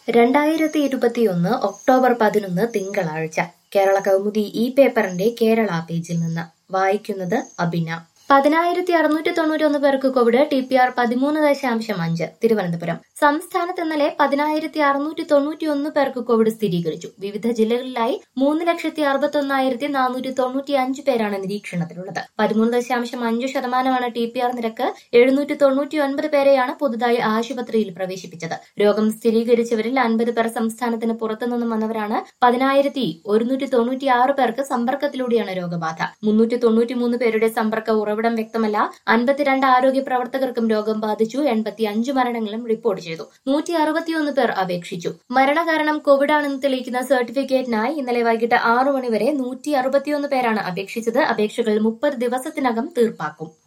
രണ്ടായിരത്തി ഇരുപത്തിയൊന്ന് ഒക്ടോബർ പതിനൊന്ന് തിങ്കളാഴ്ച കേരള കൗമുദി ഈ പേപ്പറിന്റെ കേരള പേജിൽ നിന്ന് വായിക്കുന്നത് അബിന പതിനായിരത്തി അറുന്നൂറ്റി തൊണ്ണൂറ്റി ഒന്ന് പേർക്ക് കോവിഡ് ടി പി ആർ പതിമൂന്ന് ദശാംശം അഞ്ച് തിരുവനന്തപുരം സംസ്ഥാനത്ത് ഇന്നലെ പതിനായിരത്തി അറുന്നൂറ്റി തൊണ്ണൂറ്റി ഒന്ന് പേർക്ക് കോവിഡ് സ്ഥിരീകരിച്ചു വിവിധ ജില്ലകളിലായി മൂന്ന് ലക്ഷത്തി അറുപത്തി ഒന്നായിരത്തി നാനൂറ്റി തൊണ്ണൂറ്റി അഞ്ച് പേരാണ് നിരീക്ഷണത്തിലുള്ളത് പതിമൂന്ന് ദശാംശം അഞ്ച് ശതമാനമാണ് ടി പി ആർ നിരക്ക് എഴുന്നൂറ്റി തൊണ്ണൂറ്റി ഒൻപത് പേരെയാണ് പുതുതായി ആശുപത്രിയിൽ പ്രവേശിപ്പിച്ചത് രോഗം സ്ഥിരീകരിച്ചവരിൽ അൻപത് പേർ സംസ്ഥാനത്തിന് പുറത്തുനിന്നും വന്നവരാണ് പതിനായിരത്തി ഒരുന്നൂറ്റി തൊണ്ണൂറ്റി ആറ് പേർക്ക് സമ്പർക്കത്തിലൂടെയാണ് രോഗബാധ മുന്നൂറ്റി തൊണ്ണൂറ്റി മൂന്ന് പേരുടെ സമ്പർക്ക ഉറവിടം വ്യക്തമല്ല അൻപത്തിരണ്ട് ആരോഗ്യ പ്രവർത്തകർക്കും രോഗം ബാധിച്ചു എൺപത്തി അഞ്ച് മരണങ്ങളും റിപ്പോർട്ട് ചെയ്തു നൂറ്റി അറുപത്തിയൊന്ന് പേർ അപേക്ഷിച്ചു മരണകാരണം കോവിഡ് ആണെന്ന് തെളിയിക്കുന്ന സർട്ടിഫിക്കറ്റിനായി ഇന്നലെ വൈകിട്ട് ആറു മണിവരെ നൂറ്റി അറുപത്തിയൊന്ന് പേരാണ് അപേക്ഷിച്ചത് അപേക്ഷകൾ മുപ്പത് ദിവസത്തിനകം തീർപ്പാക്കും